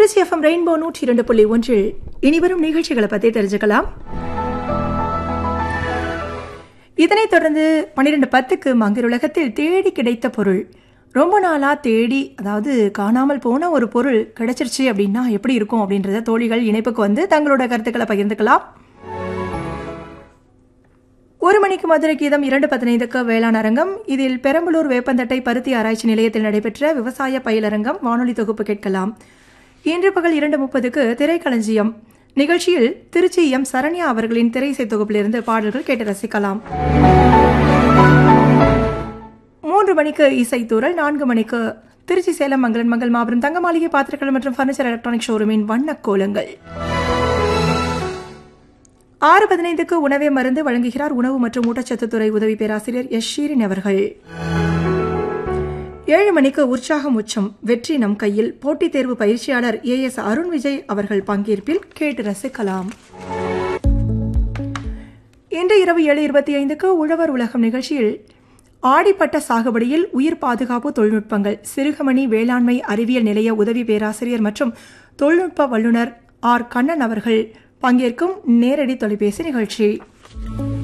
Trichy FM rainbow நூற்றி இரண்டு புள்ளி ஒன்றில் இனிவரும் நிகழ்ச்சிகளை பற்றி தெரிஞ்சுக்கலாம் இதனைத் தொடர்ந்து பன்னிரெண்டு பத்துக்கு மங்கர் உலகத்தில் தேடி கிடைத்த பொருள் ரொம்ப நாளா தேடி அதாவது காணாமல் போன ஒரு பொருள் கிடைச்சிருச்சு அப்படின்னா எப்படி இருக்கும் அப்படின்றத தோழிகள் இணைப்புக்கு வந்து தங்களோட கருத்துக்களை பகிர்ந்துக்கலாம் ஒரு மணிக்கு மதுரை கீதம் இரண்டு பதினைந்துக்கு வேளாண் அரங்கம் இதில் பெரம்பலூர் வேப்பந்தட்டை பருத்தி ஆராய்ச்சி நிலையத்தில் நடைபெற்ற விவசாய பயிலரங்கம் வானொலி தொகுப்பு கேட்கலாம் இன்று பகல் இரண்டு முப்பதுக்கு திரைக்களஞ்சியம் நிகழ்ச்சியில் திருச்சி எம் சரண்யா அவர்களின் திரைசை தொகுப்பிலிருந்து பாடல்கள் கேட்டு ரசிக்கலாம் மூன்று மணிக்கு இசைத்தூரல் நான்கு மணிக்கு திருச்சி சேலம் மங்களன் மங்கள் மாபெரும் தங்க மாளிகை பாத்திரங்கள் மற்றும் பர்னிச்சர் எலக்ட்ரானிக் ஷோரூமின் வண்ணக் கோலங்கள் ஆறு பதினைந்துக்கு உணவே மருந்து வழங்குகிறார் உணவு மற்றும் ஊட்டச்சத்துத்துறை உதவி பேராசிரியர் எஸ் ஷீரின் அவர்கள் ஏழு மணிக்கு உற்சாகம் உச்சம் வெற்றி நம் கையில் போட்டித் தேர்வு பயிற்சியாளர் ஏ எஸ் அருண் விஜய் அவர்கள் பங்கேற்பில் கேட்டு ரசிக்கலாம் இன்று இரவு ஏழு இருபத்தி ஐந்துக்கு உழவர் உலகம் நிகழ்ச்சியில் ஆடிப்பட்ட சாகுபடியில் உயிர் பாதுகாப்பு தொழில்நுட்பங்கள் சிறுகமணி வேளாண்மை அறிவியல் நிலைய உதவி பேராசிரியர் மற்றும் தொழில்நுட்ப வல்லுநர் ஆர் கண்ணன் அவர்கள் பங்கேற்கும் நேரடி தொலைபேசி நிகழ்ச்சி